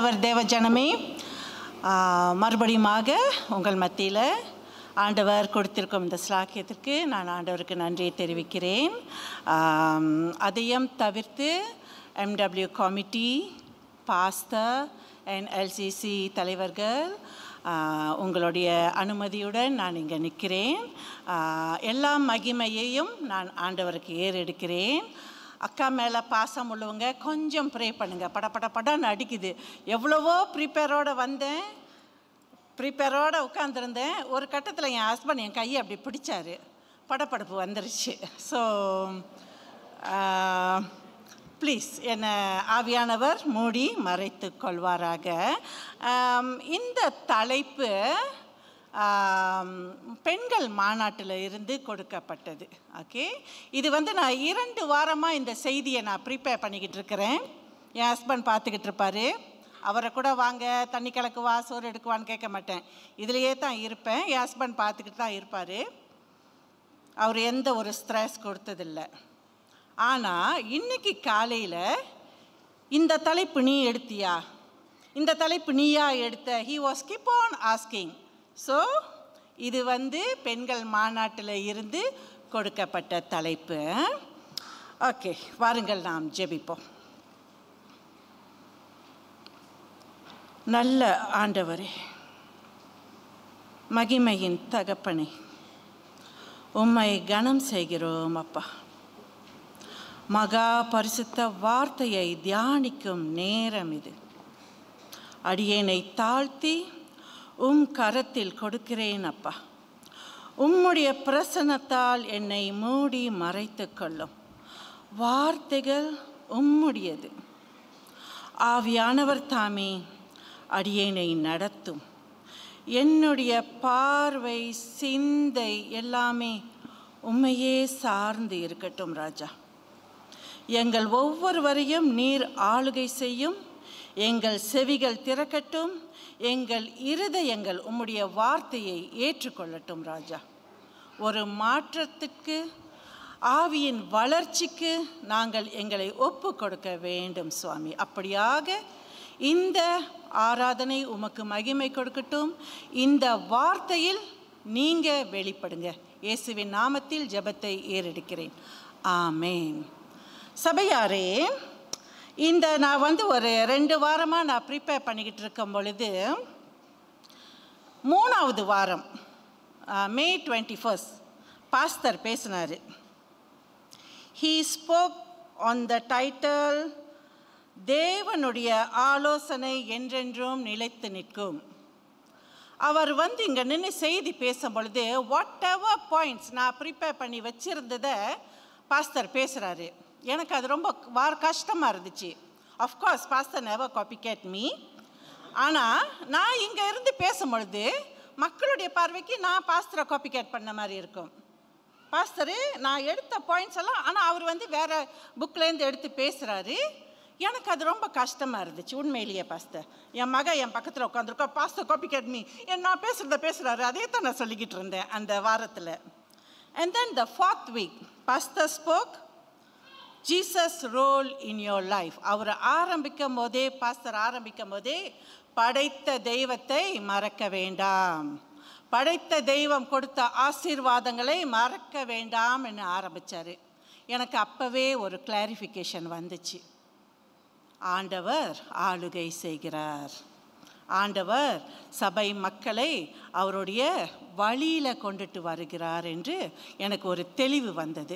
ஆண்டவர் தேவ ஜனமே ஆ, மறுபடியுமாக உங்கள் மத்தியில் ஆண்டவர் கொடுத்திருக்கும் இந்த ஸ்லாக்கியத்திற்கு நான் ஆண்டவருக்கு நன்றியை தெரிவிக்கிறேன் ஆம், அதையும் தவிர்த்து MW committee pastor and LCC தலைவர்கள் ஆ, உங்களுடைய அனுமதியுடன் நான் இங்கே நிற்கிறேன் ஆ, எல்லா மகிமையையும் நான் ஆண்டவருக்கு ஏறெடுக்கிறேன் அக்கா மேலே பாசம் உள்ளவங்க கொஞ்சம் ப்ரே பண்ணுங்கள் பட பட படன்னு அடிக்குது எவ்வளவோ ப்ரிப்பேரோடு வந்தேன் ப்ரிப்பேரோடு உட்காந்துருந்தேன் ஒரு கட்டத்தில் என் ஹஸ்பண்ட் என் கையை அப்படி பிடிச்சாரு படப்படப்பு வந்துருச்சு ஸோ ப்ளீஸ் என்னை ஆவியானவர் மூடி மறைத்து கொள்வாராக ஆம், இந்த தலைப்பு ஆம், பெண்கள் மாநாட்டில் இருந்து கொடுக்கப்பட்டது ஓகே இது வந்து நான் இரண்டு வாரமாக இந்த செய்தியை நான் ப்ரிப்பேர் பண்ணிக்கிட்டு இருக்கிறேன் என் ஹஸ்பண்ட் பார்த்துக்கிட்டு இருப்பாரு அவரை கூட வாங்க தண்ணி கலக்குவா சோறு எடுக்குவான்னு கேட்க மாட்டேன் இதுலேயே தான் இருப்பேன் என் ஹஸ்பண்ட் பார்த்துக்கிட்டு தான் இருப்பார் அவர் எந்த ஒரு ஸ்ட்ரெஸ் கொடுத்ததில்லை ஆனால் இன்னைக்கு காலையில் இந்த தலைப்பு நீ எடுத்தியா இந்த தலைப்பு நீயா எடுத்த he was keep on asking so இது வந்து பெண்கள் மாநாட்டில் இருந்து கொடுக்கப்பட்ட தலைப்பு ஓகே வாருங்கள் நாம் ஜெபிப்போம் நல்ல ஆண்டவரே மகிமையின் தகப்பனே உம்மை கனம் செய்கிறோம் அப்பா மகா பரிசுத்த வார்த்தையை தியானிக்கும் நேரம் இது அடியேனை தாழ்த்தி உம் கரத்தில் கொடுக்கிறேன் அப்பா உம்முடைய பிரசன்னத்தால் என்னை மூடி மறைத்துக் கொள்ளும் வார்த்தைகள் உம்முடையது ஆவியானவர் தாமே அடியேனை நடத்தும் என்னுடைய பார்வை சிந்தை எல்லாமே உண்மையே சார்ந்து இருக்கட்டும் ராஜா எங்கள் ஒவ்வொருவரையும் நீர் ஆளுகை செய்யும் எங்கள் செவிகள் திறக்கட்டும் எங்கள் இருதயங்கள் உம்முடைய வார்த்தையை ஏற்றுக்கொள்ளட்டும் ராஜா ஒரு மாற்றத்திற்கு ஆவியின் வளர்ச்சிக்கு நாங்கள் எங்களை ஒப்பு கொடுக்க வேண்டும் சுவாமி அப்படியாக இந்த ஆராதனை உமக்கு மகிமை கொடுக்கட்டும் இந்த வார்த்தையில் நீங்கள் வெளிப்படுங்க இயேசுவின் நாமத்தில் ஜெபத்தை ஏறெடுக்கிறேன் ஆமேன் சபையாரே இந்த நான் வந்து ஒரு ரெண்டு வாரமாக நான் ப்ரிப்பேர் பண்ணிக்கிட்டு இருக்கும் பொழுது மூணாவது வாரம் மே டுவெண்ட்டி ஃபர்ஸ்ட் பாஸ்தர் பேசினார் he spoke on the title தேவனுடைய ஆலோசனை என்றென்றும் நிலைத்து நிற்கும் அவர் வந்து இங்கே நின்று செய்தி பேசும் பொழுது வாட் எவர் பாயிண்ட்ஸ் நான் ப்ரிப்பேர் பண்ணி வச்சுருந்ததை பாஸ்தர் பேசுகிறாரு எனக்கு அது ரொம்ப வார் கஷ்டமாக இருந்துச்சு of course pastor never copycat me ஆனால் நான் இங்கே இருந்து பேசும் பொழுது மக்களுடைய பார்வைக்கு நான் பாஸ்தரை காப்பி கேட் பண்ண மாதிரி இருக்கும் பாஸ்தரு நான் எடுத்த பாயிண்ட்ஸ் எல்லாம் ஆனால் அவர் வந்து வேற புக்லேருந்து எடுத்து பேசுகிறாரு எனக்கு அது ரொம்ப கஷ்டமாக இருந்துச்சு உண்மையிலேயே பாஸ்தர் என் மக என் பக்கத்தில் உட்காந்துருக்கா பாஸ்தர் காப்பி கேட் மீ என் நான் பேசுகிறத பேசுகிறாரு அதே தான் நான் சொல்லிக்கிட்டு இருந்தேன் அந்த வாரத்தில் and then the fourth week pastor spoke Jesus role in your life அவர் ஆரம்பிக்கும் போதே பாஸ்தர் ஆரம்பிக்கும் போதே படைத்த தெய்வத்தை மறக்க வேண்டாம் படைத்த தெய்வம் கொடுத்த ஆசீர்வாதங்களை மறக்க வேண்டாம் என்று ஆரம்பித்தார் எனக்கு அப்போவே ஒரு கிளாரிஃபிகேஷன் வந்துச்சு ஆண்டவர் ஆளுகை செய்கிறார் ஆண்டவர் சபை மக்களை அவருடைய வழியில் கொண்டுட்டு வருகிறார் என்று எனக்கு ஒரு தெளிவு வந்தது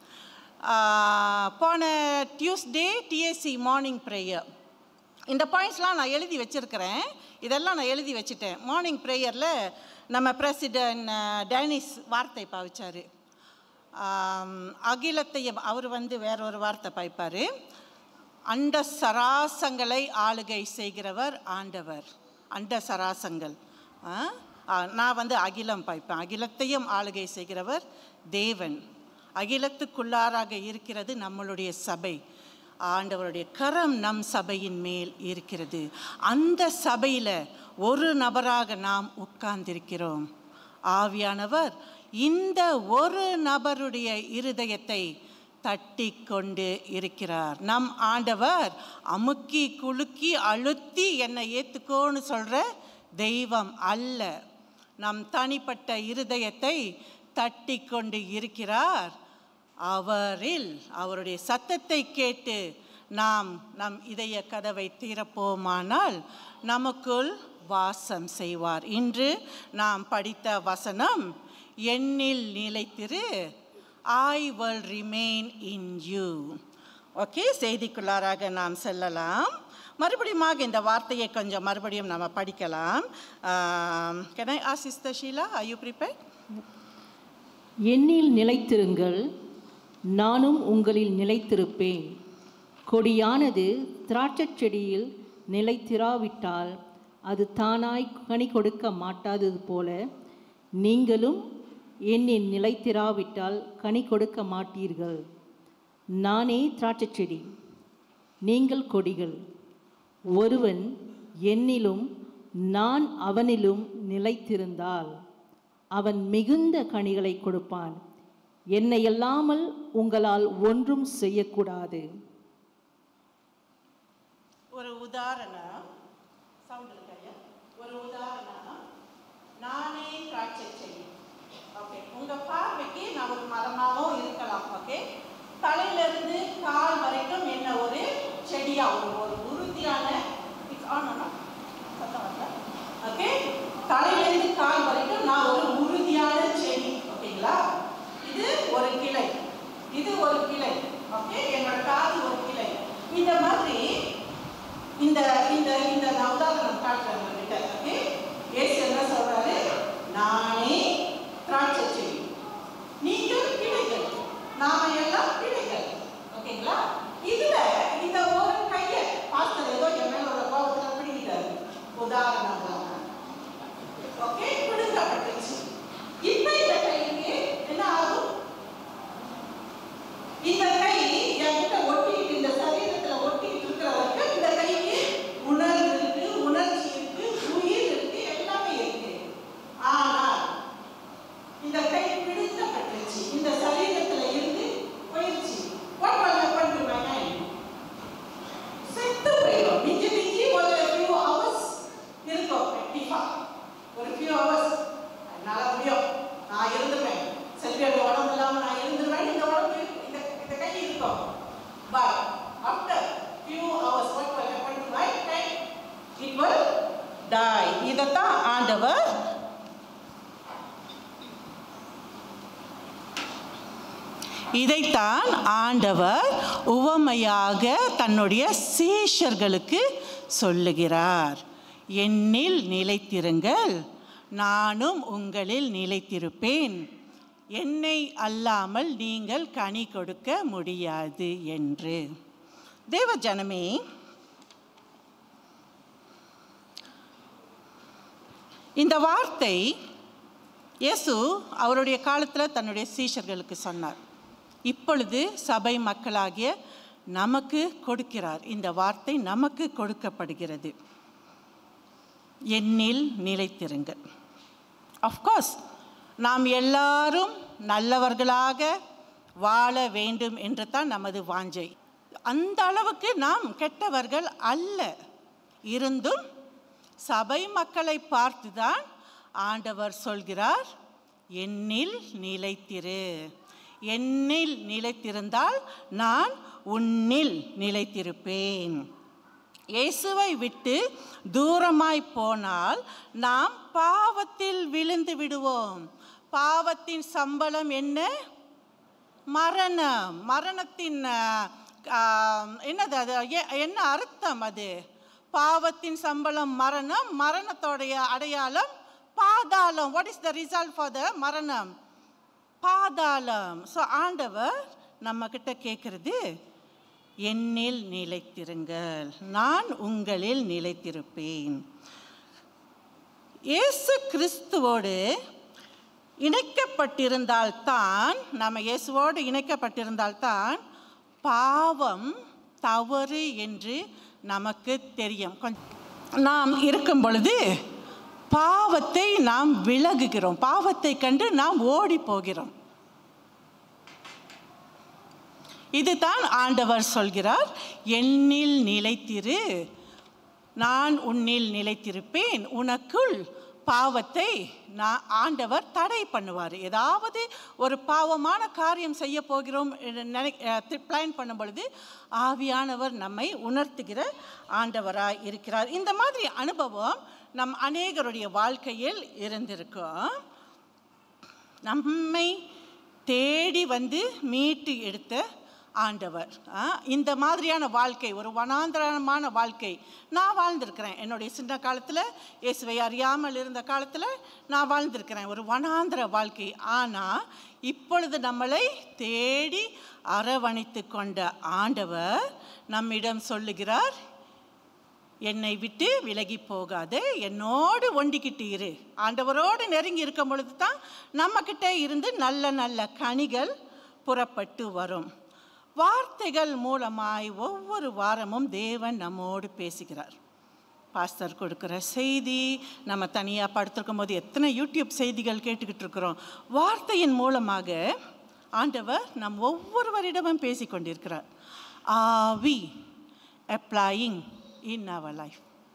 ஆஹ், போன டியூஸ்டே டிஎஸ்சி மார்னிங் ப்ரேயர் இந்த பாயிண்ட்ஸ்லாம் நான் எழுதி வச்சுருக்கிறேன் இதெல்லாம் நான் எழுதி வச்சுட்டேன் மார்னிங் ப்ரேயரில் நம்ம பிரசிடென்ட் டேனிஸ் வார்த்தை பாவிச்சார் அகிலத்தையும் அவர் வந்து வேற ஒரு வார்த்தை பாய்ப்பார் அண்ட சராசங்களை ஆளுகை செய்கிறவர் ஆண்டவர் அண்ட சராசங்கள் ஆ? ஆ, நான் வந்து அகிலம் பாய்ப்பேன் அகிலத்தையும் ஆளுகை செய்கிறவர் தேவன் அகிலத்துக்குள்ளாராக இருக்கிறது நம்மளுடைய சபை ஆண்டவருடைய கரம் நம் சபையின் மேல் இருக்கிறது அந்த சபையில் ஒரு நபராக நாம் உட்கார்ந்திருக்கிறோம் ஆவியானவர் இந்த ஒரு நபருடைய இருதயத்தை தட்டி கொண்டு இருக்கிறார் நம் ஆண்டவர் அமுக்கி குலுக்கி அழுத்தி என்னை ஏத்துக்கோன்னு சொல்ற தெய்வம் அல்ல நம் தனிப்பட்ட இருதயத்தை தட்டி கொண்டு இருக்கிறார் அவரில் அவருடைய சத்தத்தை கேட்டு நாம் நம் இதய கதவை திறப்போமானால் நமக்குள் வாசம் செய்வார் இன்று நாம் படித்த வசனம் என்னில் நிலைத்திரு I will remain in you okay செய்திக்குள்ளாராக நாம் செல்லலாம் மறுபடியும் இந்த வார்த்தையை கொஞ்சம் மறுபடியும் நம்ம படிக்கலாம் can I assist Sheela I you prepare என்னில் நிலைத்திருங்கள் நானும் உங்களில் நிலைத்திருப்பேன் கொடியானது திராட்சைச் செடியில் நிலைத்திராவிட்டால் அது தானாய் கனி கொடுக்க மாட்டாதது போல நீங்களும் என்னில் நிலைத்திராவிட்டால் கனி கொடுக்க மாட்டீர்கள் நானே திராட்சைச் செடி நீங்கள் கொடிகள் ஒருவன் என்னிலும் நான் அவனிலும் நிலைத்திருந்தால் அவன் மிகுந்த கனிகளை கொடுப்பான் என்னை அல்லாமல் உங்களால் ஒன்றும் செய்யக்கூடாது ஒரு உதாரணம் சவுண்ட் இருக்கையா ஒரு உதாரணம் நானே திராட்சை செடி ஓகே உங்க பார்வைக்கு நான் ஒரு மரமாகவும் இருக்கலாம் ஓகே தலையிலிருந்து கால் வரைக்கும் என்ன ஒரு செடியா ஒரு ஒரு உறுதியான இட்ஸ் ஆன் சத்தம் வரல ஓகே தலையிலிருந்து கால் வரைக்கும் நான் ஒரு உறுதியான செடி ஓகேங்களா இது ஒரு கிளை இது ஒரு கிளை ஓகே என்னோட காது ஒரு கிளை இந்த மாதிரி இந்த இந்த இந்த நான் உதாரணம் காட்டுறேன் உங்ககிட்ட ஓகே ஏசு என்ன சொல்றாரு நானே திராட்சை செடி நீங்கள் கிளைகள் நாம எல்லாம் கிளைகள் ஓகேங்களா இதுல இந்த ஒரு கையை பாஸ்டர் ஏதோ என் மேல ஒரு கோபத்துல பிடிக்கிட்டாரு உதாரணம் ஓகே பிடுங்கப்பட்டுச்சு இப்ப இந்த கைக்கு என்ன ஆகும் இந்த கை என்கிட்ட ஒட்டிட்டு இந்த சரீரத்துல ஒட்டிட்டு இருக்கிற வரைக்கும் இந்த கைக்கு உணர்வு இருக்கு உணர்ச்சி இருக்கு உயிர் இருக்கு எல்லாமே இருக்கு ஆனால் இந்த கை பிடிக்கப்பட்டுச்சு இந்த சரீரத்துல இருந்து போயிடுச்சு what will happen to my hand செத்து போயிடும் மிஞ்சி மிஞ்சி ஒரு few hours இருக்கும் கண்டிப்பா ஒரு few hours என்னால முடியும் நான் இருந்துருவேன் செல்வியோட உடம்பு இல்லாம நான் இருந்துருவேன் இந்த உடம்பு இருக்கு. இந்த இந்த கை இருக்கும் but after few hours what will happen to my hand it will die இதைத்தான் ஆண்டவர் இதைத்தான் ஆண்டவர் உவமையாக தன்னுடைய சீஷர்களுக்கு சொல்லுகிறார் என்னில் நிலைத்திருங்கள் நானும் உங்களில் நிலைத்திருப்பேன் என்னை அல்லாமல் நீங்கள் கனி கொடுக்க முடியாது என்று தேவ ஜனமே இந்த வார்த்தை இயேசு அவருடைய காலத்தில் தன்னுடைய சீஷர்களுக்கு சொன்னார் இப்பொழுது சபை மக்களாகிய நமக்கு கொடுக்கிறார் இந்த வார்த்தை நமக்கு கொடுக்கப்படுகிறது என்னில் நிலைத்திருங்கள் அஃப்கோர்ஸ் நாம் எல்லாரும் நல்லவர்களாக வாழ வேண்டும் என்று தான் நமது வாஞ்சை அந்த அளவுக்கு நாம் கெட்டவர்கள் அல்ல இருந்தும் சபை மக்களை பார்த்துதான் ஆண்டவர் சொல்கிறார் என்னில் நிலைத்திரு என்னில் நிலைத்திருந்தால் நான் உன்னில் நிலைத்திருப்பேன் இயேசுவை விட்டு தூரமாய் போனால் நாம் பாவத்தில் விழுந்து விடுவோம் பாவத்தின் சம்பளம் என்ன மரணம் மரணத்தின் ஆஹ், ஆஹ், என்னது அது எ- என்ன அர்த்தம் அது பாவத்தின் சம்பளம் மரணம் மரணத்தோடைய அடையாளம் பாதாளம் what is the result for the மரணம் பாதாளம் ஸோ ஆண்டவர் நம்ம கிட்ட கேட்குறது என்னில் நிலைத்திருங்கள் நான் உங்களில் நிலைத்திருப்பேன் இயேசு கிறிஸ்துவோடு இணைக்கப்பட்டிருந்தால்தான் நம்ம இயேசுவோடு இணைக்கப்பட்டிருந்தால்தான் பாவம் தவறு என்று நமக்கு தெரியும் கொஞ்சம் நாம் இருக்கும் பொழுது பாவத்தை நாம் விலகுகிறோம் பாவத்தை கண்டு நாம் ஓடி போகிறோம் இதுதான் ஆண்டவர் சொல்கிறார் என்னில் நிலைத்திரு நான் உன்னில் நிலைத்திருப்பேன் உனக்குள் பாவத்தை நான் ஆண்டவர் தடை பண்ணுவார் ஏதாவது ஒரு பாவமான காரியம் செய்ய போகிறோம் என்று நினை பிளான் பண்ணும் பொழுது ஆவியானவர் நம்மை உணர்த்துகிற ஆண்டவராய் இருக்கிறார் இந்த மாதிரி அனுபவம் நம் அநேகருடைய வாழ்க்கையில் இருந்திருக்கும் நம்மை தேடி வந்து மீட்டு எடுத்த ஆண்டவர் ஆ, இந்த மாதிரியான வாழ்க்கை ஒரு வனாந்தரமான வாழ்க்கை நான் வாழ்ந்திருக்கிறேன் என்னுடைய சின்ன காலத்தில் இயேசுவை அறியாமல் இருந்த காலத்தில் நான் வாழ்ந்திருக்கிறேன் ஒரு வனாந்தர வாழ்க்கை ஆனால் இப்பொழுது நம்மளை தேடி அரவணைத்து கொண்ட ஆண்டவர் நம்மிடம் சொல்லுகிறார் என்னை விட்டு விலகி போகாதே என்னோடு ஒண்டிக்கிட்டு இரு ஆண்டவரோடு நெருங்கி இருக்கும் பொழுது தான் நம்மக்கிட்ட இருந்து நல்ல நல்ல கனிகள் புறப்பட்டு வரும் வார்த்தைகள் மூலமாய் ஒவ்வொரு வாரமும் தேவன் நம்மோடு பேசுகிறார் பாஸ்டர் கொடுக்குற செய்தி நம்ம தனியாக படுத்திருக்கும் போது எத்தனை யூடியூப் செய்திகள் கேட்டுக்கிட்டு இருக்கிறோம் வார்த்தையின் மூலமாக ஆண்டவர் நம் ஒவ்வொருவரிடமும் பேசிக் கொண்டிருக்கிறார் ஆவி அப்ளையிங் இன் அவர் லைஃப்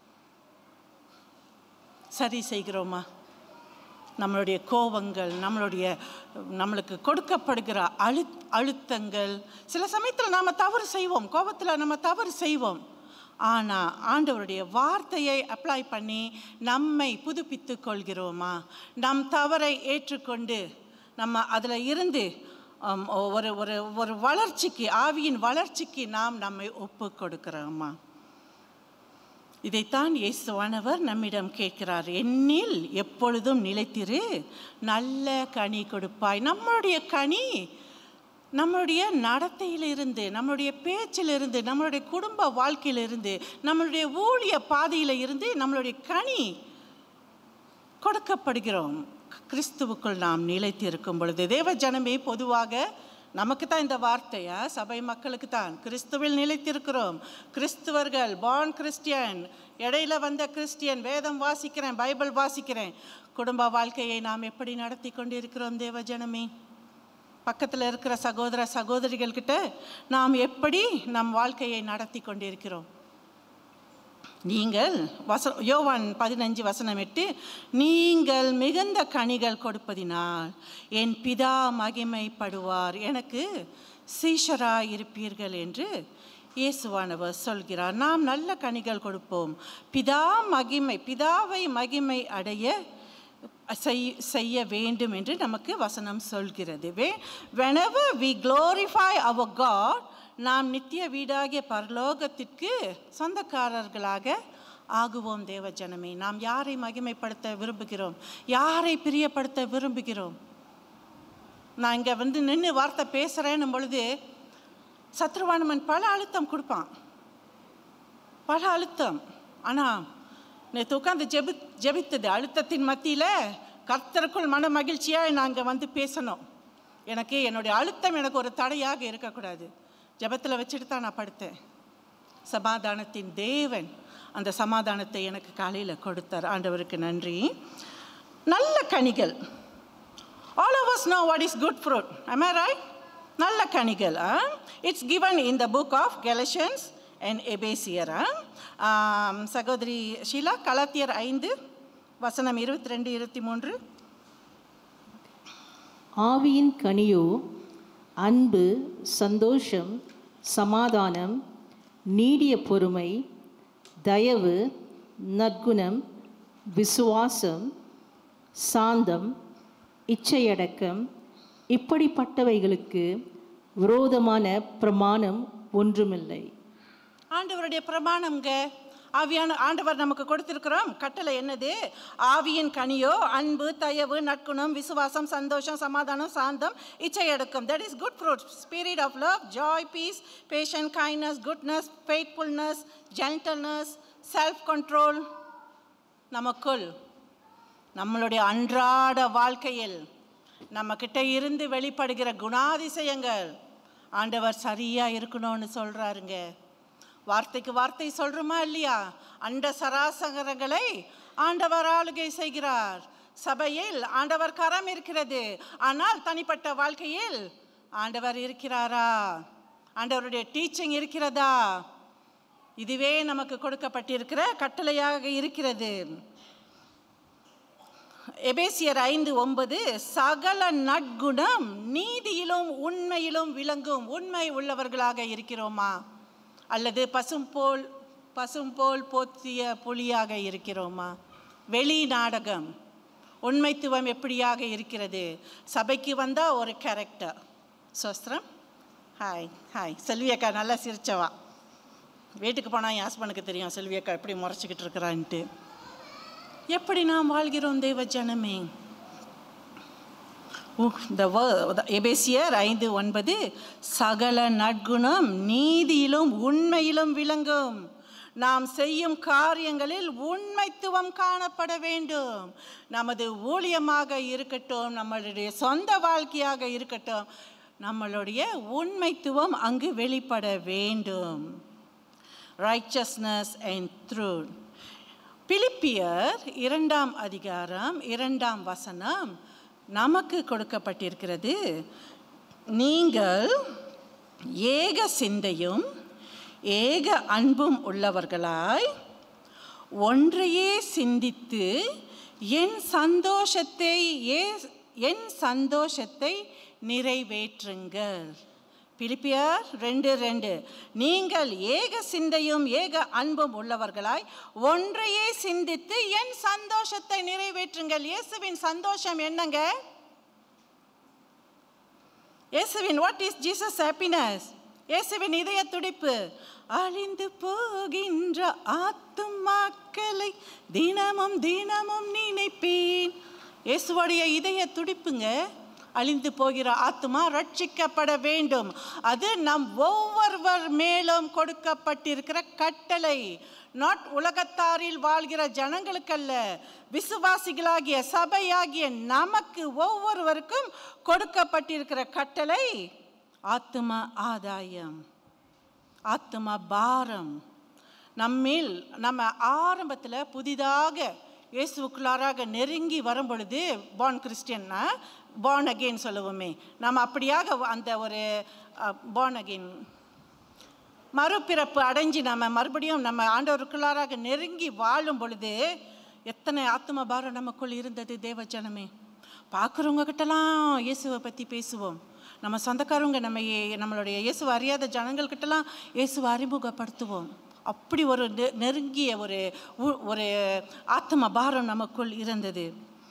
சரி செய்கிறோமா நம்மளுடைய கோபங்கள் நம்மளுடைய நம்மளுக்கு கொடுக்கப்படுகிற அழு அழுத்தங்கள் சில சமயத்தில் நாம் தவறு செய்வோம் கோபத்தில் நம்ம தவறு செய்வோம் ஆனால் ஆண்டவருடைய வார்த்தையை அப்ளை பண்ணி நம்மை புதுப்பித்து கொள்கிறோமா நம் தவறை ஏற்றுக்கொண்டு நம்ம அதில் இருந்து ஆம், ஒரு ஒரு ஒரு வளர்ச்சிக்கு ஆவியின் வளர்ச்சிக்கு நாம் நம்மை ஒப்பு கொடுக்கிறோமா இதைத்தான் இயேசுவானவர் நம்மிடம் கேட்கிறார் என்னில் எப்பொழுதும் நிலைத்திரு நல்ல கனி கொடுப்பாய் நம்மளுடைய கனி நம்மளுடைய நடத்தையிலிருந்து நம்மளுடைய பேச்சிலிருந்து நம்மளுடைய குடும்ப வாழ்க்கையிலிருந்து நம்மளுடைய ஊழிய பாதையில் இருந்து நம்மளுடைய கனி கொடுக்கப்படுகிறோம் கிறிஸ்துவுக்குள் நாம் நிலைத்திருக்கும் பொழுது தேவ ஜனமே பொதுவாக நமக்கு தான் இந்த வார்த்தையா சபை மக்களுக்கு தான் கிறிஸ்துவில் நிலைத்திருக்கிறோம் கிறிஸ்துவர்கள் பான் கிறிஸ்டியன் இடையில வந்த கிறிஸ்டியன் வேதம் வாசிக்கிறேன் பைபிள் வாசிக்கிறேன் குடும்ப வாழ்க்கையை நாம் எப்படி நடத்தி கொண்டிருக்கிறோம் தேவ ஜனமே பக்கத்தில் இருக்கிற சகோதர சகோதரிகள் கிட்ட நாம் எப்படி நம் வாழ்க்கையை நடத்தி கொண்டிருக்கிறோம் நீங்கள் வச யோவான் பதினஞ்சு வசனம் எட்டு நீங்கள் மிகுந்த கனிகள் கொடுப்பதினால் என் பிதா மகிமைப்படுவார் எனக்கு சீஷராய் இருப்பீர்கள் என்று இயேசுவானவர் சொல்கிறார் நாம் நல்ல கனிகள் கொடுப்போம் பிதா மகிமை பிதாவை மகிமை அடைய செய் செய்ய வேண்டும் என்று நமக்கு வசனம் சொல்கிறது வே whenever we glorify our God நாம் நித்திய வீடாகிய பரலோகத்திற்கு சொந்தக்காரர்களாக ஆகுவோம் தேவ ஜனமே நாம் யாரை மகிமைப்படுத்த விரும்புகிறோம் யாரை பிரியப்படுத்த விரும்புகிறோம் நான் இங்கே வந்து நின்று வார்த்தை பேசுகிறேன்னும் பொழுது சத்ருவானவன் பல அழுத்தம் கொடுப்பான் பல அழுத்தம் ஆனால் நேற்று உட்காந்து ஜெபி ஜெபித்தது அழுத்தத்தின் மத்தியில் கர்த்தருக்குள் மன மகிழ்ச்சியாக நாங்கள் வந்து பேசணும் எனக்கு என்னுடைய அழுத்தம் எனக்கு ஒரு தடையாக இருக்கக்கூடாது ஜெபத்தில் வச்சுட்டு தான் நான் படுத்தேன் சமாதானத்தின் தேவன் அந்த சமாதானத்தை எனக்கு காலையில் கொடுத்தார் ஆண்டவருக்கு நன்றி நல்ல கனிகள் all of us know what is good fruit am i right நல்ல கனிகள் it's given in the book of galatians and எபேசியர் சகோதரி ஷீலா கலாத்தியர் ஐந்து வசனம் இருபத்தி ரெண்டு இருபத்தி மூன்று ஆவியின் கனியோ அன்பு சந்தோஷம் சமாதானம் நீடிய பொறுமை தயவு நற்குணம் விசுவாசம் சாந்தம் இச்சையடக்கம் இப்படிப்பட்டவைகளுக்கு விரோதமான பிரமாணம் ஒன்றுமில்லை ஆண்டவருடைய பிரமாணம்ங்க ஆவியான ஆண்டவர் நமக்கு கொடுத்திருக்கிறோம் கட்டளை என்னது ஆவியின் கனியோ அன்பு தயவு நற்குணம் விசுவாசம் சந்தோஷம் சமாதானம் சாந்தம் இச்சையடக்கம் that is good fruit spirit of love joy peace patience kindness goodness faithfulness gentleness self control நமக்குள் நம்மளுடைய அன்றாட வாழ்க்கையில் நம்மக்கிட்ட இருந்து வெளிப்படுகிற குணாதிசயங்கள் ஆண்டவர் சரியாக இருக்கணும்னு சொல்கிறாருங்க வார்த்தைக்கு வார்த்தை சொல்கிறோமா இல்லையா அண்ட சராசகரங்களை ஆண்டவர் ஆளுகை செய்கிறார் சபையில் ஆண்டவர் கரம் இருக்கிறது ஆனால் தனிப்பட்ட வாழ்க்கையில் ஆண்டவர் இருக்கிறாரா ஆண்டவருடைய டீச்சிங் இருக்கிறதா இதுவே நமக்கு கொடுக்கப்பட்டிருக்கிற கட்டளையாக இருக்கிறது எபேசியர் ஐந்து ஒன்பது சகல நற்குணம் நீதியிலும் உண்மையிலும் விளங்கும் உண்மை உள்ளவர்களாக இருக்கிறோமா அல்லது பசும்போல் பசும்போல் போத்திய புலியாக இருக்கிறோமா வெளி நாடகம் உண்மைத்துவம் எப்படியாக இருக்கிறது சபைக்கு வந்தால் ஒரு கேரக்டர் சோஸ்திரம் ஹாய் ஹாய் செல்வி அக்கா நல்லா சிரிச்சவா வீட்டுக்கு போனால் என் ஹஸ்பண்டுக்கு தெரியும் செல்வி அக்கா எப்படி முறைச்சிக்கிட்டு இருக்கிறான்ட்டு எப்படி நாம் வாழ்கிறோம் தெய்வ ஜனமே இந்த எபேசியர் ஐந்து ஒன்பது சகல நற்குணம் நீதியிலும் உண்மையிலும் விளங்கும் நாம் செய்யும் காரியங்களில் உண்மைத்துவம் காணப்பட வேண்டும் நமது ஊழியமாக இருக்கட்டும் நம்மளுடைய சொந்த வாழ்க்கையாக இருக்கட்டும் நம்மளுடைய உண்மைத்துவம் அங்கு வெளிப்பட வேண்டும் ரைச்சஸ்னஸ் அண்ட் த்ரூ பிலிப்பியர் இரண்டாம் அதிகாரம் இரண்டாம் வசனம் நமக்கு கொடுக்கப்பட்டிருக்கிறது நீங்கள் ஏக சிந்தையும் ஏக அன்பும் உள்ளவர்களாய் ஒன்றையே சிந்தித்து என் சந்தோஷத்தை ஏ என் சந்தோஷத்தை நிறைவேற்றுங்கள் பிலிப்பியர் ரெண்டு ரெண்டு நீங்கள் ஏக சிந்தையும் ஏக அன்பும் உள்ளவர்களாய் ஒன்றையே சிந்தித்து என் சந்தோஷத்தை நிறைவேற்றுங்கள் இயேசுவின் சந்தோஷம் என்னங்க இயேசுவின் வாட் இஸ் ஜீசஸ் ஹாப்பினஸ் இயேசுவின் இதய துடிப்பு அழிந்து போகின்ற ஆத்துமாக்களை தினமும் தினமும் நினைப்பேன் இயேசுவோடைய இதய துடிப்புங்க அழிந்து போகிற ஆத்மா ரட்சிக்கப்பட வேண்டும் அது நம் ஒவ்வொருவர் மேலும் கொடுக்கப்பட்டிருக்கிற கட்டளை நாட் உலகத்தாரில் வாழ்கிற ஜனங்களுக்கல்ல விசுவாசிகளாகிய சபையாகிய நமக்கு ஒவ்வொருவருக்கும் கொடுக்கப்பட்டிருக்கிற கட்டளை ஆத்ம ஆதாயம் ஆத்ம பாரம் நம்மில் நம்ம ஆரம்பத்தில் புதிதாக இயேசுக்குள்ளாராக நெருங்கி வரும் பொழுது பான் கிறிஸ்டியன்னா பான் அகெயின் சொல்லுவோமே நம்ம அப்படியாக அந்த ஒரு பான் அகெயின் மறுபிறப்பு அடைஞ்சு நம்ம மறுபடியும் நம்ம ஆண்டவருக்குள்ளாராக நெருங்கி வாழும் பொழுது எத்தனை ஆத்ம பாரம் நமக்குள் இருந்தது தேவ ஜனமே பார்க்குறவங்க கிட்டலாம் இயேசுவை பற்றி பேசுவோம் நம்ம சொந்தக்காரவங்க நம்ம ஏ- நம்மளுடைய இயேசுவை அறியாத ஜனங்கள்கிட்டலாம் இயேசுவை அறிமுகப்படுத்துவோம் அப்படி ஒரு நெ- நெருங்கிய ஒரு உ- ஒரு ஆத்ம பாரம் நமக்குள் இருந்தது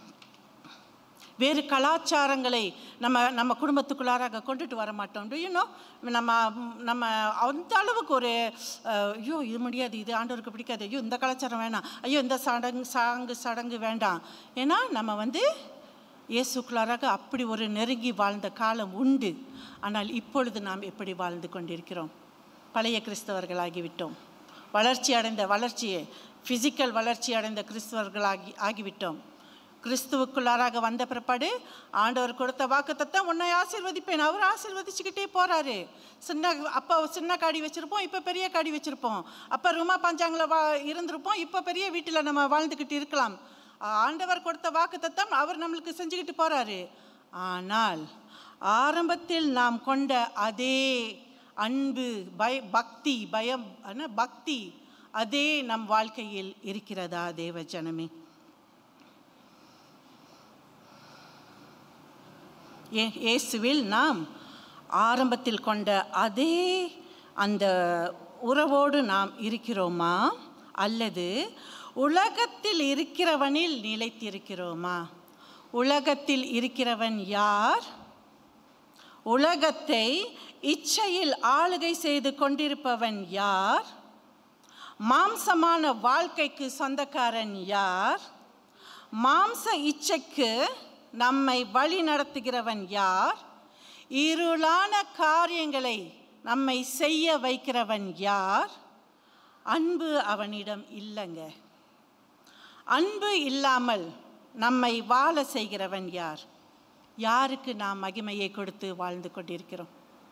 வேறு கலாச்சாரங்களை நம்ம நம்ம குடும்பத்துக்குள்ளாராக கொண்டுட்டு வர மாட்டோம் Do you know நம்ம நம்ம அந்த அளவுக்கு ஒரு அஹ், ஐயோ இது முடியாது இது ஆண்டவருக்கு பிடிக்காது ஐயோ இந்த கலாச்சாரம் வேணாம் ஐயோ இந்த சடங்கு சாங்கு சடங்கு வேண்டாம் ஏன்னா நம்ம வந்து இயேசுக்குள்ளாராக அப்படி ஒரு நெருங்கி வாழ்ந்த காலம் உண்டு ஆனால் இப்பொழுது நாம் எப்படி வாழ்ந்து கொண்டிருக்கிறோம் பழைய கிறிஸ்தவர்களாகிவிட்டோம் வளர்ச்சி அடைந்த வளர்ச்சியை ஃபிசிக்கல் வளர்ச்சி அடைந்த கிறிஸ்தவர்களாகி ஆகிவிட்டோம் கிறிஸ்துவுக்குள்ளாராக வந்த பிற்பாடு ஆண்டவர் கொடுத்த வாக்குத்தத்தம் உன்னை ஆசீர்வதிப்பேன் அவர் ஆசீர்வதிச்சுக்கிட்டே போறாரு சின்ன அப்போ சின்ன காடி வச்சிருப்போம் இப்போ பெரிய காடி வச்சிருப்போம் அப்போ ருமா பஞ்சாங்கில் வா இருந்திருப்போம் இப்போ பெரிய வீட்டில் நம்ம வாழ்ந்துக்கிட்டு இருக்கலாம் ஆண்டவர் கொடுத்த வாக்குத்தத்தம் அவர் நம்மளுக்கு செஞ்சுக்கிட்டு போறாரு ஆனால் ஆரம்பத்தில் நாம் கொண்ட அதே அன்பு பய பக்தி பயம் என்ன பக்தி அதே நம் வாழ்க்கையில் இருக்கிறதா தேவ ஜனமே ஏ- இயேசுவில் நாம் ஆரம்பத்தில் கொண்ட அதே அந்த உறவோடு நாம் இருக்கிறோமா அல்லது உலகத்தில் இருக்கிறவனில் நிலைத்திருக்கிறோமா உலகத்தில் இருக்கிறவன் யார் உலகத்தை இச்சையில் ஆளுகை செய்து கொண்டிருப்பவன் யார் மாம்சமான வாழ்க்கைக்கு சொந்தக்காரன் யார் மாம்ச இச்சைக்கு நம்மை வழி நடத்துகிறவன் யார் இருளான காரியங்களை நம்மை செய்ய வைக்கிறவன் யார் அன்பு அவனிடம் இல்லைங்க அன்பு இல்லாமல் நம்மை வாழ செய்கிறவன் யார் யாருக்கு நாம் மகிமையை கொடுத்து வாழ்ந்து கொண்டிருக்கிறோம்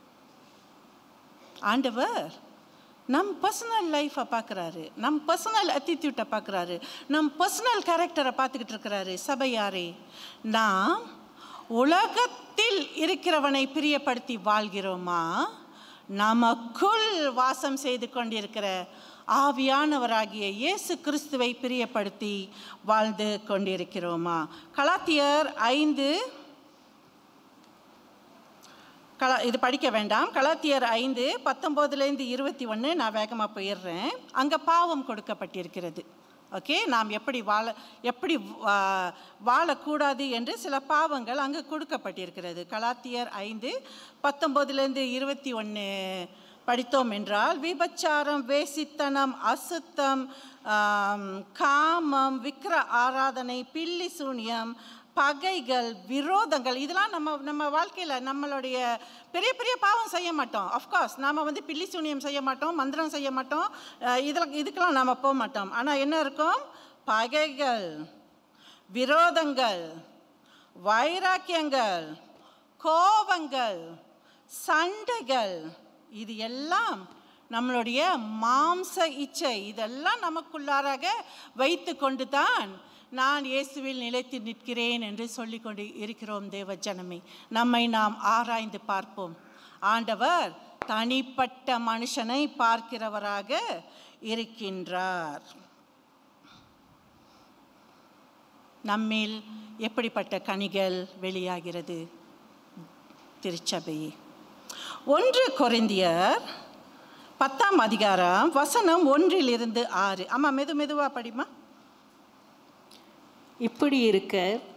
ஆண்டவர் நம் பர்சனல் லைஃப்பை பார்க்குறாரு நம் பர்சனல் அட்டிடியூட்டை பார்க்குறாரு நம் பர்சனல் கேரக்டரை பார்த்துக்கிட்டு இருக்கிறாரு சபையாரே நாம் உலகத்தில் இருக்கிறவனை பிரியப்படுத்தி வாழ்கிறோமா நமக்குள் வாசம் செய்து கொண்டிருக்கிற ஆவியானவராகிய இயேசு கிறிஸ்துவை பிரியப்படுத்தி வாழ்ந்து கொண்டிருக்கிறோமா கலாத்தியர் ஐந்து கலா இது படிக்க வேண்டாம் கலாத்தியர் ஐந்து பத்தொம்போதுலேருந்து இருபத்தி ஒன்று நான் வேகமாக போயிடுறேன் அங்கே பாவம் கொடுக்கப்பட்டிருக்கிறது ஓகே நாம் எப்படி வாழ எப்படி வா- வாழக்கூடாது என்று சில பாவங்கள் அங்கே கொடுக்கப்பட்டிருக்கிறது கலாத்தியர் ஐந்து பத்தொம்போதுலேருந்து இருபத்தி ஒன்று படித்தோம் என்றால் விபச்சாரம் வேசித்தனம் அசுத்தம் ஆம், காமம் விக்கிர ஆராதனை பில்லி சூனியம் பகைகள் விரோதங்கள் இதெல்லாம் நம்ம நம்ம வாழ்க்கையில் நம்மளுடைய பெரிய பெரிய பாவம் செய்ய மாட்டோம் அஃப்கோர்ஸ் நாம் வந்து பில்லி சூனியம் செய்ய மாட்டோம் மந்திரம் செய்ய மாட்டோம் அஹ் இதில் இதுக்கெல்லாம் நாம் போக மாட்டோம் ஆனால் என்ன இருக்கும் பகைகள் விரோதங்கள் வைராக்கியங்கள் கோபங்கள் சண்டைகள் இது எல்லாம் நம்மளுடைய மாம்ச இச்சை இதெல்லாம் நமக்குள்ளாராக வைத்து கொண்டு தான் நான் இயேசுவில் நிலைத்து நிற்கிறேன் என்று சொல்லிக்கொண்டு இருக்கிறோம் தேவ ஜனமே நம்மை நாம் ஆராய்ந்து பார்ப்போம் ஆண்டவர் தனிப்பட்ட மனுஷனை பார்க்கிறவராக இருக்கின்றார் நம்மில் எப்படிப்பட்ட கனிகள் வெளியாகிறது திருச்சபையே ஒன்று கொரிந்தியர் பத்தாம் அதிகாரம் வசனம் ஒன்றிலிருந்து ஆறு ஆமா மெது மெதுவா படிமா இப்படி இருக்க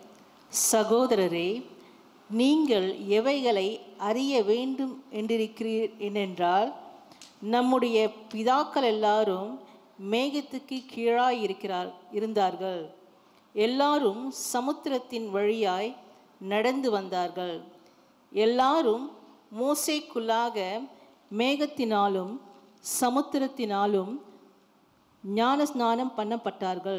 சகோதரரே நீங்கள் எவைகளை அறிய வேண்டும் என்றிருக்கிறீர் என்றால் நம்முடைய பிதாக்கள் எல்லாரும் மேகத்துக்கு கீழாய் இருக்கிறார் இருந்தார்கள் எல்லாரும் சமுத்திரத்தின் வழியாய் நடந்து வந்தார்கள் எல்லாரும் மோசேக்குள்ளாக மேகத்தினாலும் சமுத்திரத்தினாலும் ஞான ஸ்நானம் பண்ணப்பட்டார்கள்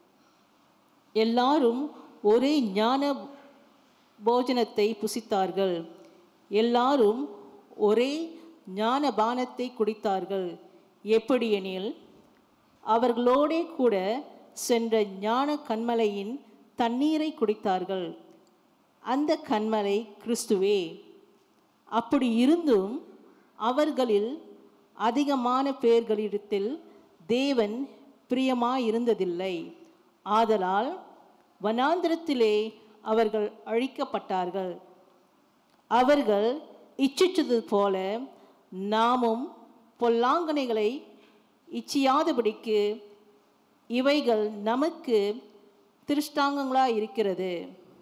எல்லாரும் ஒரே ஞான போஜனத்தை புசித்தார்கள் எல்லாரும் ஒரே ஞான பானத்தை குடித்தார்கள் எப்படியெனில் அவர்களோடே கூட சென்ற ஞான கண்மலையின் தண்ணீரை குடித்தார்கள் அந்த கண்மலை கிறிஸ்துவே அப்படி இருந்தும் அவர்களில் அதிகமான பேர்களிடத்தில் தேவன் பிரியமாயிருந்ததில்லை ஆதலால் வனாந்திரத்திலே அவர்கள் அழிக்கப்பட்டார்கள் அவர்கள் இச்சிச்சது போல நாமும் பொல்லாங்கனைகளை இச்சியாதபடிக்கு இவைகள் நமக்கு திருஷ்டாங்கங்களாய் இருக்கிறது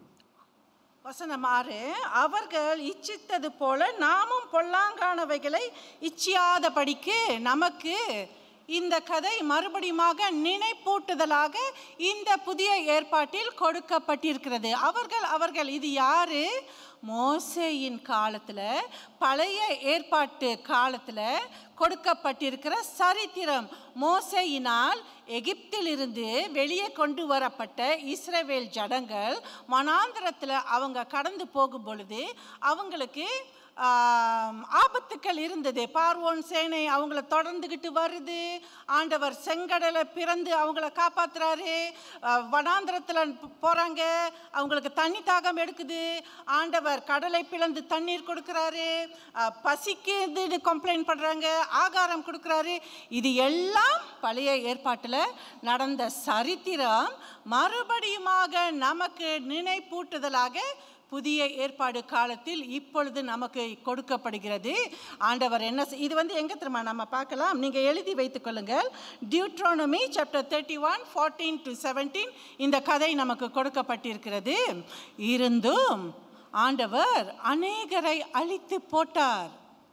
வசனம் ஆறு அவர்கள் இச்சித்தது போல நாமும் பொல்லாங்கானவைகளை இச்சியாதபடிக்கு நமக்கு இந்த கதை மறுபடியுமாக நினைப்பூட்டுதலாக இந்த புதிய ஏற்பாட்டில் கொடுக்கப்பட்டிருக்கிறது அவர்கள் அவர்கள் இது யாரு மோசேயின் காலத்தில் பழைய ஏற்பாட்டு காலத்தில் கொடுக்கப்பட்டிருக்கிற சரித்திரம் மோசேயினால் எகிப்திலிருந்து வெளியே கொண்டு வரப்பட்ட இஸ்ரவேல் ஜனங்கள் வனாந்திரத்தில் அவங்க கடந்து போகும் பொழுது அவங்களுக்கு ஆம், ஆபத்துக்கள் இருந்தது பார்வோன் சேனை அவங்கள தொடர்ந்துக்கிட்டு வருது ஆண்டவர் செங்கடலை பிறந்து அவங்கள காப்பாத்துறாரு அஹ், வனாந்திரத்தில் போகிறாங்க அவங்களுக்கு தண்ணி தாகம் எடுக்குது ஆண்டவர் கடலை பிளந்து தண்ணீர் கொடுக்குறாரு அஹ், பசிக்குதுன்னு கம்ப்ளைண்ட் பண்ணுறாங்க ஆகாரம் கொடுக்குறாரு இது எல்லாம் பழைய ஏற்பாட்டில் நடந்த சரித்திரம் மறுபடியுமாக நமக்கு நினைப்பூட்டுதலாக புதிய ஏற்பாடு காலத்தில் இப்பொழுது நமக்கு கொடுக்கப்படுகிறது ஆண்டவர் என்ன செய்- இது வந்து எங்கே தெரியுமா நம்ம பார்க்கலாம் நீங்கள் எழுதி வைத்துக் கொள்ளுங்கள் Deuteronomy chapter thirty one fourteen to seventeen இந்த கதை நமக்கு கொடுக்கப்பட்டிருக்கிறது இருந்தும் ஆண்டவர் அநேகரை அழித்து போட்டார்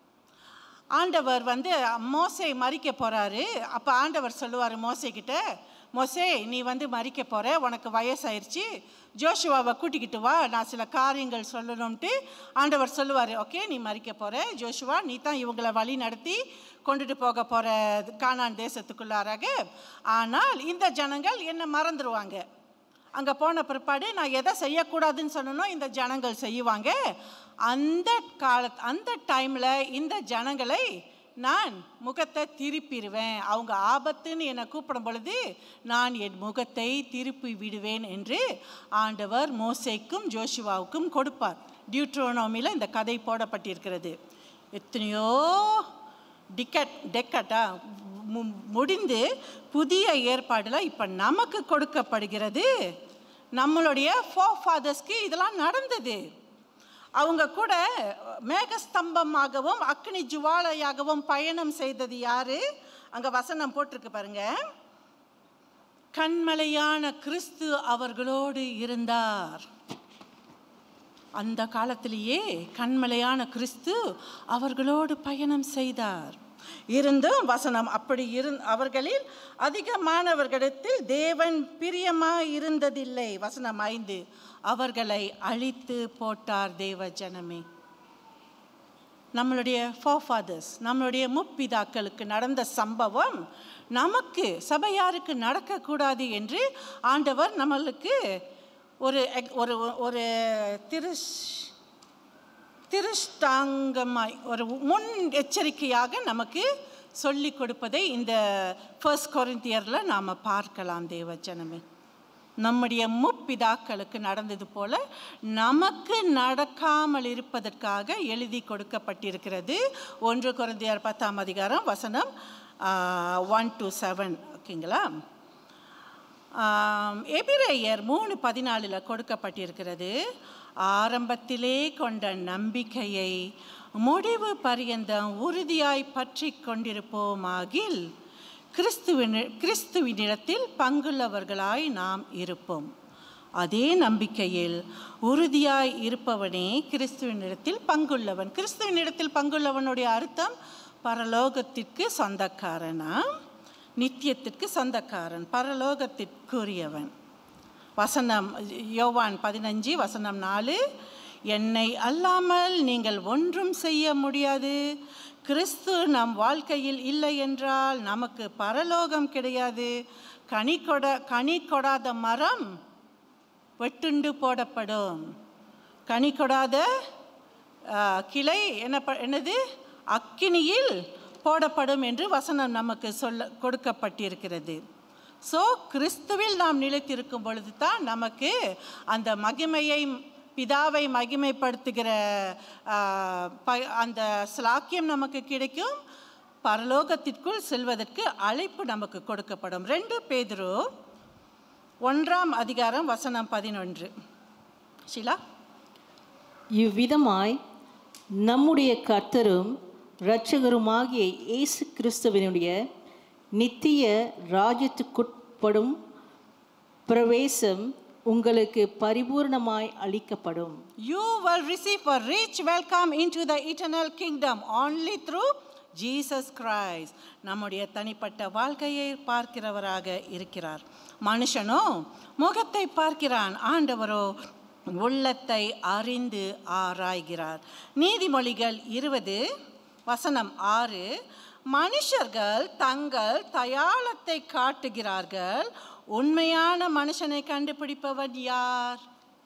ஆண்டவர் வந்து மோசை மறிக்க போகிறாரு அப்போ ஆண்டவர் சொல்லுவார் மோசை கிட்ட மோசே நீ வந்து மறிக்க போகிற உனக்கு வயசாயிருச்சு ஜோஷுவாவை கூட்டிக்கிட்டு வா நான் சில காரியங்கள் சொல்லணும்ட்டு ஆண்டவர் சொல்லுவார் ஓகே நீ மறிக்க போகிற ஜோஷுவா நீ தான் இவங்களை வழி நடத்தி கொண்டுட்டு போக போகிற கானான் தேசத்துக்குள்ளாராக ஆனால் இந்த ஜனங்கள் என்னை மறந்துடுவாங்க அங்கே போன பிற்பாடு நான் எதை செய்யக்கூடாதுன்னு சொன்னனோ இந்த ஜனங்கள் செய்வாங்க அந்த கால அந்த டைமில் இந்த ஜனங்களை நான் முகத்தை திருப்பிடுவேன் அவங்க ஆபத்துன்னு என்னை கூப்பிடும் பொழுது நான் என் முகத்தை திருப்பி விடுவேன் என்று ஆண்டவர் மோசேக்கும் ஜோஷுவாவுக்கும் கொடுப்பார் டியூட்ரோனோமியில் இந்த கதை போடப்பட்டிருக்கிறது எத்தனையோ டிக்கெட் டெக்கட்டா மு- முடிந்து புதிய ஏற்பாடுல இப்போ நமக்கு கொடுக்கப்படுகிறது நம்மளுடைய ஃபோ ஃபாதர்ஸ்க்கு இதெல்லாம் நடந்தது அவங்க கூட மேகஸ்தம்பமாகவும் அக்னி ஜுவாலையாகவும் பயணம் செய்தது யாரு அங்க வசனம் போட்டிருக்கு பாருங்க கண்மலையான கிறிஸ்து அவர்களோடு இருந்தார் அந்த காலத்திலேயே கண்மலையான கிறிஸ்து அவர்களோடு பயணம் செய்தார் இருந்தும் வசனம் அப்படி இருந் அவர்களில் அதிகமானவர்களிடத்தில் தேவன் பிரியமாய் இருந்ததில்லை வசனம் ஐந்து அவர்களை அழித்து போட்டார் தேவ ஜனமே நம்மளுடைய ஃபோஃபாதர்ஸ் நம்மளுடைய முப்பிதாக்களுக்கு நடந்த சம்பவம் நமக்கு சபையாருக்கு நடக்கக்கூடாது என்று ஆண்டவர் நம்மளுக்கு ஒரு எக்- ஒரு ஒரு திரு திருஷ்டாங்கமாய் ஒரு முன் எச்சரிக்கையாக நமக்கு சொல்லி கொடுப்பதை இந்த ஃபர்ஸ்ட் கொரிந்தியரில் நாம் பார்க்கலாம் தேவ ஜனமே நம்முடைய முப்பிதாக்களுக்கு நடந்தது போல நமக்கு நடக்காமல் இருப்பதற்காக எழுதி கொடுக்கப்பட்டிருக்கிறது ஒன்று குறைந்தையார் பத்தாம் அதிகாரம் வசனம் ஒன் டு செவன் ஓகேங்களா ஆம், எபிரேயர் மூணு பதினாலில் கொடுக்கப்பட்டிருக்கிறது ஆரம்பத்திலே கொண்ட நம்பிக்கையை முடிவு பரியந்தம் உறுதியாய் பற்றி கொண்டிருப்போமாகில் கிறிஸ்துவின் கிறிஸ்துவினிடத்தில் பங்குள்ளவர்களாய் நாம் இருப்போம் அதே நம்பிக்கையில் உறுதியாய் இருப்பவனே கிறிஸ்துவனிடத்தில் பங்குள்ளவன் கிறிஸ்துவனிடத்தில் பங்குள்ளவனுடைய அர்த்தம் பரலோகத்திற்கு சொந்தக்காரனா நித்தியத்திற்கு சொந்தக்காரன் பரலோகத்திற்குரியவன் வசனம் யோவான் பதினஞ்சு வசனம் நாலு என்னை அல்லாமல் நீங்கள் ஒன்றும் செய்ய முடியாது கிறிஸ்து நம் வாழ்க்கையில் இல்லை என்றால் நமக்கு பரலோகம் கிடையாது கனி கொட கனி கொடாத மரம் வெட்டுண்டு போடப்படும் கனி கொடாத ஆ, கிளை என்ன ப- என்னது அக்கினியில் போடப்படும் என்று வசனம் நமக்கு சொல்ல கொடுக்கப்பட்டிருக்கிறது ஸோ கிறிஸ்துவில் நாம் நிலைத்திருக்கும் பொழுது தான் நமக்கு அந்த மகிமையை பிதாவை மகிமைப்படுத்துகிற ஆ, ப- அந்த ஸ்லாக்கியம் நமக்கு கிடைக்கும் பரலோகத்திற்குள் செல்வதற்கு அழைப்பு நமக்கு கொடுக்கப்படும் ரெண்டு பேதுரு ஒன்றாம் அதிகாரம் வசனம் பதினொன்று ஷீலா இவ்விதமாய் நம்முடைய கர்த்தரும் இரட்சகருமாகிய இயேசு கிறிஸ்துவினுடைய நித்திய ராஜ்யத்துக்குட்படும் பிரவேசம் உங்களுக்கு பரிபூர்ணமாய் அளிக்கப்படும் You will receive a rich welcome into the eternal kingdom only through Jesus Christ. நம்முடைய தனிப்பட்ட வாழ்க்கையை பார்க்கிறவராக இருக்கிறார் மனுஷனோ முகத்தை பார்க்கிறான் ஆண்டவரோ உள்ளத்தை அறிந்து ஆராய்கிறார் நீதிமொழிகள் இருபது வசனம் ஆறு மனுஷர்கள் தங்கள் தயாளத்தை காட்டுகிறார்கள் உண்மையான மனுஷனை கண்டுபிடிப்பவன் யார்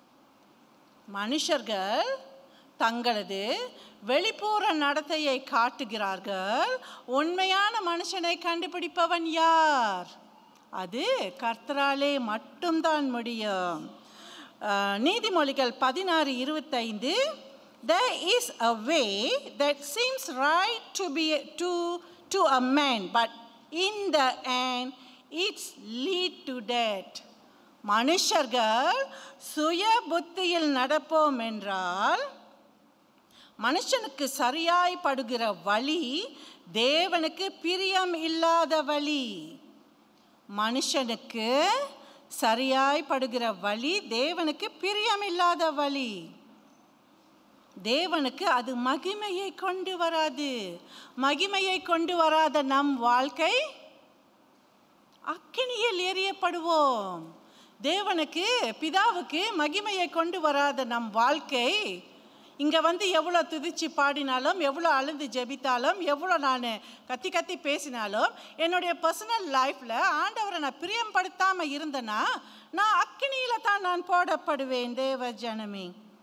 மனுஷர்கள் தங்களது வெளிப்புற நடத்தையை காட்டுகிறார்கள் உண்மையான மனுஷனை கண்டுபிடிப்பவன் யார் அது கர்த்தராலே மட்டும்தான் முடியும் அஹ், நீதிமொழிகள் பதினாறு இருபத்தைந்து there is a way that seems right to be to to a man but in the end it's lead to death மனுஷர்கள் சுய புத்தியில் நடப்போம் என்றால் மனுஷனுக்கு சரியாய் படுகிற வழி தேவனுக்கு பிரியம் இல்லாத வழி மனுஷனுக்கு சரியாய் படுகிற வழி தேவனுக்கு பிரியம் இல்லாத வழி தேவனுக்கு அது மகிமையை கொண்டு வராது மகிமையை கொண்டு வராத நம் வாழ்க்கை அக்கினியில் எரியப்படுவோம் தேவனுக்கு பிதாவுக்கு மகிமையை கொண்டு வராத நம் வாழ்க்கை இங்கே வந்து எவ்வளோ துதிச்சு பாடினாலும் எவ்வளோ அழுந்து ஜெபித்தாலும் எவ்வளோ நான் கத்தி கத்தி பேசினாலும் என்னுடைய பர்சனல் லைஃப்பில் ஆண்டவரை நான் பிரியம்படுத்தாமல் இருந்தேன்னா நான் அக்கினியில் தான் நான் போடப்படுவேன் தேவ ஜனமே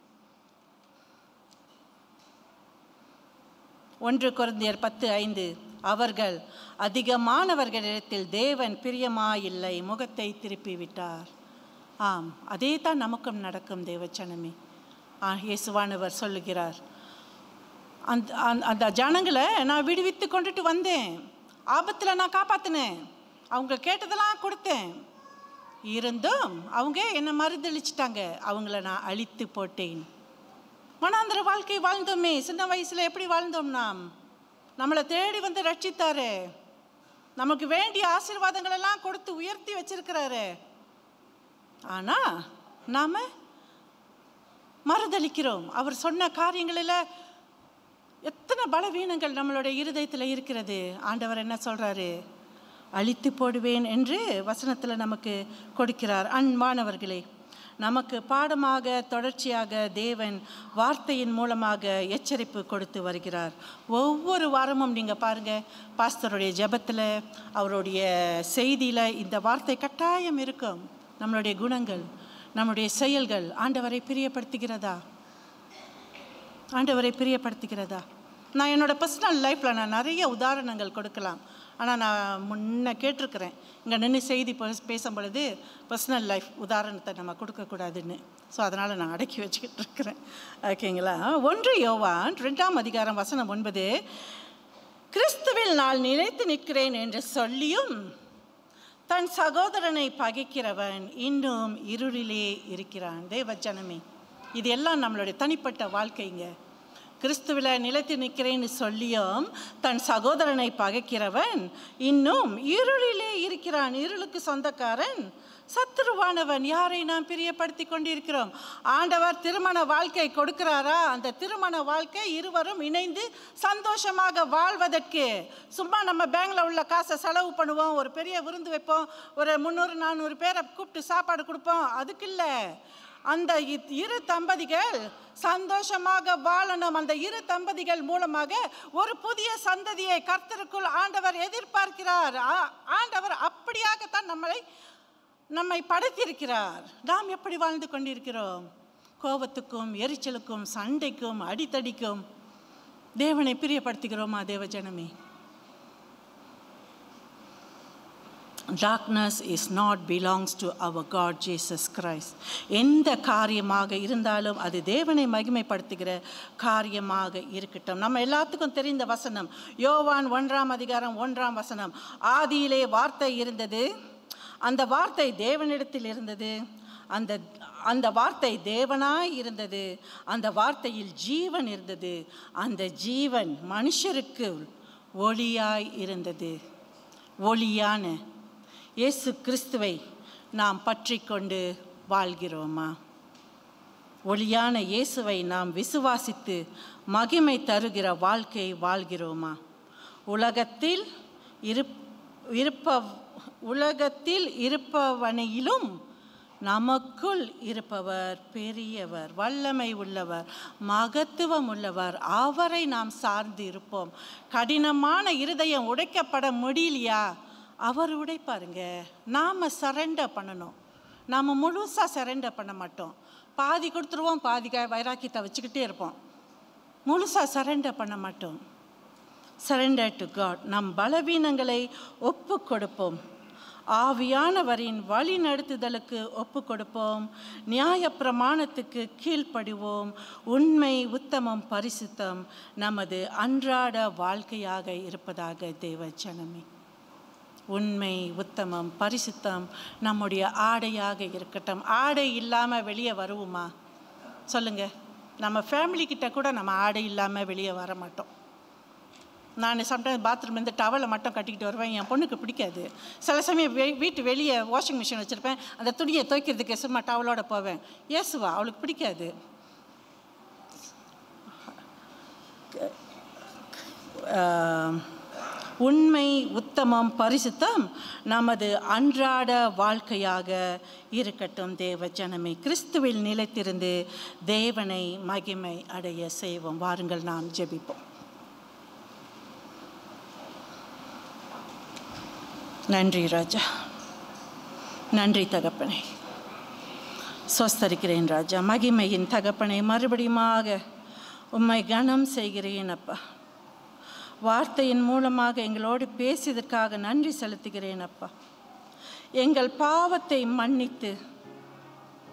ஒன்று குருந்தியர் பத்து ஐந்து அவர்கள் அதிகமானவர்களிடத்தில் தேவன் பிரியமாயில்லை முகத்தை திருப்பி விட்டார் ஆம் அதே தான் நமக்கும் நடக்கும் தேவச்சனமே ஆ இயேசுவானவர் சொல்லுகிறார் அந்த அந்த- அந்த ஜனங்களை நான் விடுவித்து கொண்டுட்டு வந்தேன் ஆபத்தில் நான் காப்பாற்றினேன் அவங்க கேட்டதெல்லாம் கொடுத்தேன் இருந்தும் அவங்க என்னை மறுதளிச்சிட்டாங்க அவங்கள நான் அழித்து போட்டேன் மனாந்திர வாழ்க்கை வாழ்ந்தோமே சின்ன வயசில் எப்படி வாழ்ந்தோம் நாம் நம்மளை தேடி வந்து ரட்சித்தாரு நமக்கு வேண்டிய ஆசீர்வாதங்கள் எல்லாம் கொடுத்து உயர்த்தி வச்சிருக்கிறாரு ஆனால் நாம் மறுதளிக்கிறோம் அவர் சொன்ன காரியங்களில் எத்தனை பலவீனங்கள் நம்மளுடைய இருதயத்தில் இருக்கிறது ஆண்டவர் என்ன சொல்கிறாரு அழித்து போடுவேன் என்று வசனத்தில் நமக்கு கொடுக்கிறார் அன்பானவர்களே நமக்கு பாடமாக தொடர்ச்சியாக தேவன் வார்த்தையின் மூலமாக எச்சரிப்பு கொடுத்து வருகிறார் ஒவ்வொரு வாரமும் நீங்கள் பாருங்கள் பாஸ்தருடைய ஜெபத்தில் அவருடைய செய்தியில் இந்த வார்த்தை கட்டாயம் இருக்கும் நம்மளுடைய குணங்கள் நம்முடைய செயல்கள் ஆண்டவரை பிரியப்படுத்துகிறதா ஆண்டவரை பிரியப்படுத்துகிறதா நான் என்னோட பர்சனல் லைஃப்பில் நான் நிறைய உதாரணங்கள் கொடுக்கலாம் ஆனால் நான் முன்ன கேட்டிருக்கிறேன் இங்கே நின்று செய்தி பே- பேசும் பொழுது பர்சனல் லைஃப் உதாரணத்தை நம்ம கொடுக்கக்கூடாதுன்னு ஸோ அதனால் நான் அடக்கி வச்சுக்கிட்டு இருக்கிறேன் ஓகேங்களா ஒன்று யோவான் ரெண்டாம் அதிகாரம் வசனம் ஒன்பது கிறிஸ்துவில் நான் நிலைத்து நிற்கிறேன் என்று சொல்லியும் தன் சகோதரனை பகைக்கிறவன் இன்னும் இருளிலே இருக்கிறான் தேவ ஜனமே இது எல்லாம் நம்மளுடைய தனிப்பட்ட வாழ்க்கைங்க கிறிஸ்துவில் நிலைத்து நிற்கிறேன்னு சொல்லியும் தன் சகோதரனை பகைக்கிறவன் இன்னும் இருளிலே இருக்கிறான் இருளுக்கு சொந்தக்காரன் சத்துருவானவன் யாரை நாம் பிரியப்படுத்தி கொண்டிருக்கிறோம் ஆண்டவர் திருமண வாழ்க்கை கொடுக்கிறாரா அந்த திருமண வாழ்க்கை இருவரும் இணைந்து சந்தோஷமாக வாழ்வதற்கு சும்மா நம்ம பேங்க்ல உள்ள காசை செலவு பண்ணுவோம் ஒரு பெரிய விருந்து வைப்போம் ஒரு முந்நூறு நானூறு பேரை கூப்பிட்டு சாப்பாடு கொடுப்போம் அதுக்கு இல்லை அந்த இ- இரு தம்பதிகள் சந்தோஷமாக வாழணும் அந்த இரு தம்பதிகள் மூலமாக ஒரு புதிய சந்ததியை கர்த்தருக்குள் ஆண்டவர் எதிர்பார்க்கிறார் ஆ- ஆண்டவர் அப்படியாகத்தான் நம்மளை நம்மை படைத்திருக்கிறார் நாம் எப்படி வாழ்ந்து கொண்டிருக்கிறோம் கோபத்துக்கும் எரிச்சலுக்கும் சண்டைக்கும் அடித்தடிக்கும் தேவனை பிரியப்படுத்துகிறோமா தேவ ஜனமே darkness is not belongs to our God Jesus Christ எந்த காரியமாக இருந்தாலும் அது தேவனை மகிமைப்படுத்துகிற காரியமாக இருக்கட்டும் நம்ம எல்லாத்துக்கும் தெரிந்த வசனம் யோவான் ஒன்றாம் அதிகாரம் ஒன்றாம் வசனம் ஆதியிலே வார்த்தை இருந்தது அந்த வார்த்தை தேவனிடத்தில் இருந்தது அந்த அந்த வார்த்தை தேவனாய் இருந்தது அந்த வார்த்தையில் ஜீவன் இருந்தது அந்த ஜீவன் மனுஷருக்கு ஒளியாய் இருந்தது ஒளியான இயேசு கிறிஸ்துவை நாம் பற்றி கொண்டு வாழ்கிறோமா ஒளியான இயேசுவை நாம் விசுவாசித்து மகிமை தருகிற வாழ்க்கை வாழ்கிறோமா உலகத்தில் இருப் இருப்ப உலகத்தில் இருப்பவனையிலும் நமக்குள் இருப்பவர் பெரியவர் வல்லமை உள்ளவர் மகத்துவம் உள்ளவர் அவரை நாம் சார்ந்து இருப்போம் கடினமான இருதயம் உடைக்கப்பட முடியலையா அவர் உடைப்பாருங்க நாம் சரண்டர் பண்ணணும் நாம் முழுசாக சரண்டர் பண்ண மாட்டோம் பாதி கொடுத்துருவோம் பாதி க- வைராக்கியத்தை வச்சுக்கிட்டே இருப்போம் முழுசாக சரண்டர் பண்ண மாட்டோம் சரண்டர் டு காட் நம் பலவீனங்களை ஒப்பு கொடுப்போம் ஆவியானவரின் வழி நடத்துதலுக்கு ஒப்பு கொடுப்போம் நியாய பிரமாணத்துக்கு கீழ்ப்படிவோம் உண்மை உத்தமம் பரிசுத்தம் நமது அன்றாட வாழ்க்கையாக இருப்பதாக தேவ ஜனமே உண்மை உத்தமம் பரிசுத்தம் நம்முடைய ஆடையாக இருக்கட்டும் ஆடை இல்லாமல் வெளியே வருவோமா சொல்லுங்க நம்ம ஃபேமிலி கிட்ட கூட நம்ம ஆடை இல்லாமல் வெளியே வர மாட்டோம் நான் சம்டைம்ஸ் பாத்ரூம் இருந்து டவலை மட்டும் கட்டிக்கிட்டு வருவேன் என் பொண்ணுக்கு பிடிக்காது சில சமயம் வெ வீட்டு வெளியே வாஷிங் மிஷின் வச்சுருப்பேன் அந்த துணியை துவைக்கிறதுக்கு சும்மா டவலோட போவேன் ஏசுவா அவளுக்கு பிடிக்காது ஆஹ், உண்மை உத்தமம் பரிசுத்தம் நமது அன்றாட வாழ்க்கையாக இருக்கட்டும் தேவ ஜனமே கிறிஸ்துவில் நிலைத்திருந்து தேவனை மகிமை அடைய செய்வோம் வாருங்கள் நாம் ஜெபிப்போம் நன்றி ராஜா நன்றி தகப்பனே சொஸ்தரிக்கிறேன் ராஜா மகிமையின் தகப்பனை மறுபடியுமாக உம்மை கனம் செய்கிறேன் அப்பா வார்த்தையின் மூலமாக எங்களோடு பேசியதற்காக நன்றி செலுத்துகிறேன் அப்பா எங்கள் பாவத்தை மன்னித்து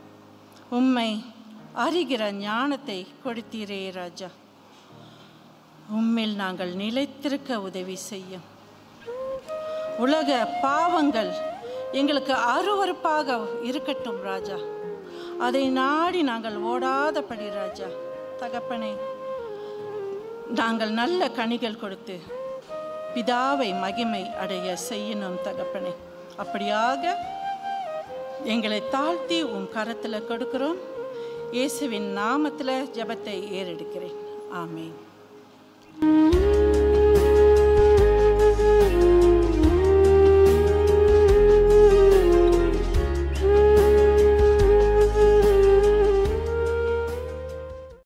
உம்மை அறிகிற ஞானத்தை கொடுத்தீரே ராஜா உம்மில் நாங்கள் நிலைத்திருக்க உதவி செய்யும் உலக பாவங்கள் எங்களுக்கு அருவருப்பாக இருக்கட்டும் ராஜா அதை நாடி நாங்கள் ஓடாதபடி ராஜா தகப்பனே நாங்கள் நல்ல கனிகள் கொடுத்து பிதாவை மகிமை அடைய செய்யணும் தகப்பனே அப்படியாக எங்களை தாழ்த்தி உன் கரத்தில் கொடுக்கிறோம் இயேசுவின் நாமத்தில் ஜெபத்தை ஏறெடுக்கிறேன் ஆமென்